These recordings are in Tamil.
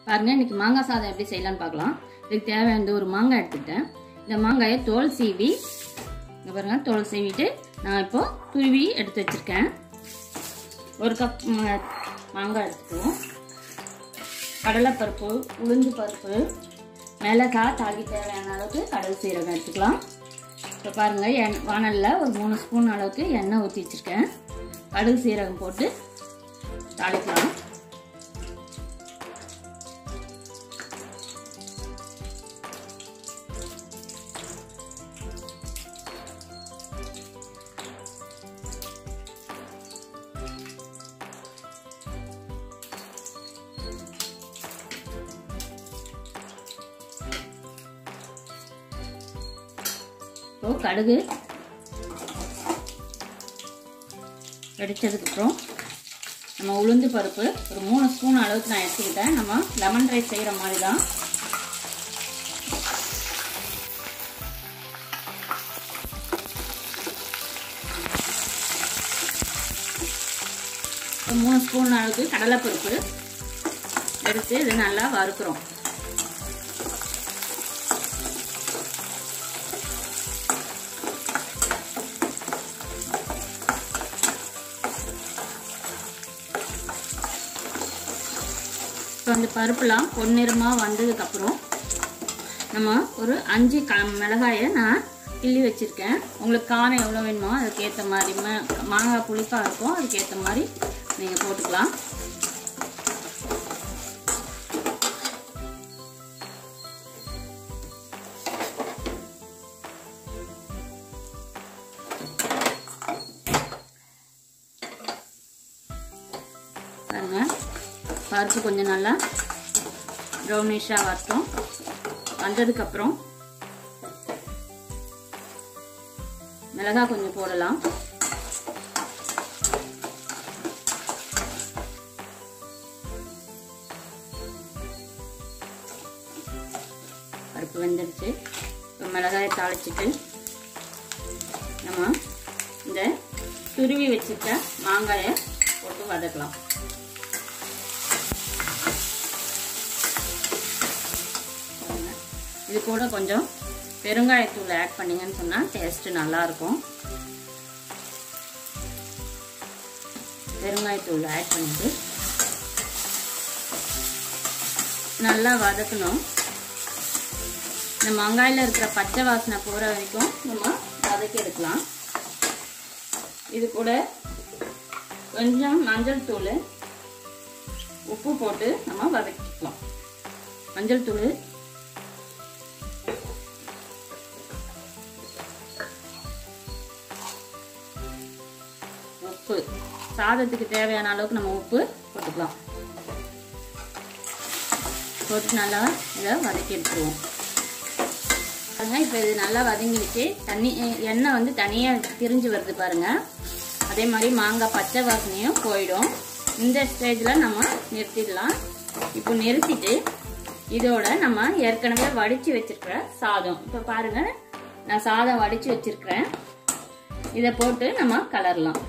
பாருங்க இன்னைக்கு மாங்காய் சாதம் எப்படி செய்யலாம்னு பார்க்கலாம் இதுக்கு தேவையான ஒரு மாங்காய் எடுத்துக்கிட்டேன் இந்த மாங்காயை தோல் சீவி இங்க பாருங்க தோல் சீவிட்டு நான் இப்போ துருவி எடுத்து வச்சிருக்கேன் ஒரு கப் ம- மாங்காய் எடுத்துக்குவோம் கடலைப்பருப்பு உளுந்து பருப்பு மிளகாய் தாளி தேவையான அளவுக்கு கடல் சீரகம் எடுத்துக்கலாம் இப்போ பாருங்கள் எண் வானலில் ஒரு மூணு ஸ்பூன் அளவுக்கு எண்ணெய் ஊற்றி வச்சுருக்கேன் கடுகு சீரகம் போட்டு தாளிக்கலாம் இப்போ கடுகு வெடிச்சதுக்கப்புறம் நம்ம உளுந்து பருப்பு ஒரு மூணு ஸ்பூன் அளவுக்கு நான் எடுத்துக்கிட்டேன் நம்ம லெமன் ரைஸ் செய்கிற மாதிரி தான் ஒரு மூணு ஸ்பூன் அளவுக்கு கடலைப்பருப்பு எடுத்து இது நல்லா வறுக்கிறோம் இப்போ அந்த பருப்புலாம் பொன்னிறமாக வந்ததுக்கப்புறம் நம்ம ஒரு அஞ்சு க மிளகாயை நான் கிள்ளி வச்சுருக்கேன் உங்களுக்கு காரம் எவ்வளோ வேணுமோ அதுக்கேற்ற மாதிரி ம- மாங்காய் புளிப்பாக இருக்கும் அதுக்கேற்ற மாதிரி நீங்கள் போட்டுக்கலாம் பாருங்க பருப்பு கொஞ்சம் நல்லா ப்ரௌனிஷாக வரட்டும் வந்ததுக்கப்புறம் மிளகாய் கொஞ்சம் போடலாம் பருப்பு வெந்துருச்சு இப்போ மிளகாயை தாளிச்சிட்டு நம்ம இந்த துருவி வச்சுக்க மாங்காயை போட்டு வதக்கலாம் பாருங்க. இது கூட கொஞ்சம் பெருங்காயத்தூள் ஆட் பண்ணீங்கன்னு சொன்னால் டேஸ்ட்டு நல்லாயிருக்கும் பெருங்காயத்தூள் ஆட் பண்ணிட்டு நல்லா வதக்கணும் இந்த மாங்காயில் இருக்கிற பச்சை வாசனை போகிற வரைக்கும் நம்ம வதக்கி எடுக்கலாம் இது கூட கொஞ்சம் மஞ்சள் தூள் உப்பு போட்டு நம்ம வதக்கிக்கலாம் மஞ்சள் தூள் உப்பு சாதத்துக்கு தேவையான அளவுக்கு நம்ம உப்பு போட்டுக்கலாம் போட்டு நல்லா இதை வதக்கி எடுத்துருவோம் பாருங்க இப்போ இது நல்லா வதங்கிடுச்சு தண்ணி எண்ணெய் வந்து தனியாக திரிஞ்சு வருது பாருங்க அதே மாதிரி மாங்காய் பச்சை வாசனையும் போயிடும் இந்த ஸ்டேஜில் நம்ம நிறுத்திடலாம் இப்போ நிறுத்திட்டு இதோட நம்ம ஏற்கனவே வடித்து வச்சிருக்கிற சாதம் இப்போ பாருங்க நான் சாதம் வடித்து வச்சிருக்கிறேன் இதை போட்டு நம்ம கலரலாம்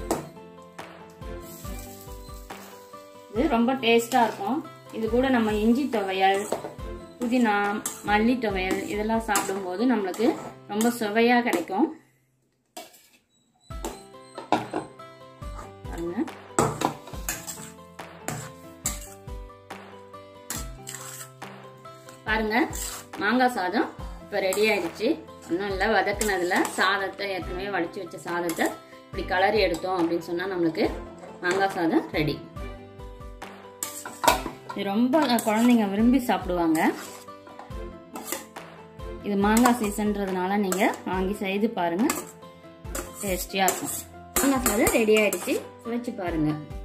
இது ரொம்ப டேஸ்டாக இருக்கும் இது கூட நம்ம இஞ்சி துவையல் புதினா மல்லி துவையல் இதெல்லாம் சாப்பிடும்போது நம்மளுக்கு ரொம்ப சுவையாக கிடைக்கும் பாருங்க பாருங்க மாங்காய் சாதம் இப்போ ரெடி ஆயிடுச்சு ஒன்றும் இல்லை வதக்குனதுல சாதத்தை ஏற்கனவே வடிச்சு வச்ச சாதத்தை இப்படி கலரி எடுத்தோம் அப்படின்னு சொன்னால் நம்மளுக்கு மாங்காய் சாதம் ரெடி இது ரொம்ப குழந்தைங்க விரும்பி சாப்பிடுவாங்க இது மாங்காய் சீசன்றதுனால நீங்கள் வாங்கி செய்து பாருங்கள் டேஸ்டியாக இருக்கும் மாங்காய் சாதம் ரெடி ஆயிடுச்சு சுவைச்சு பாருங்கள்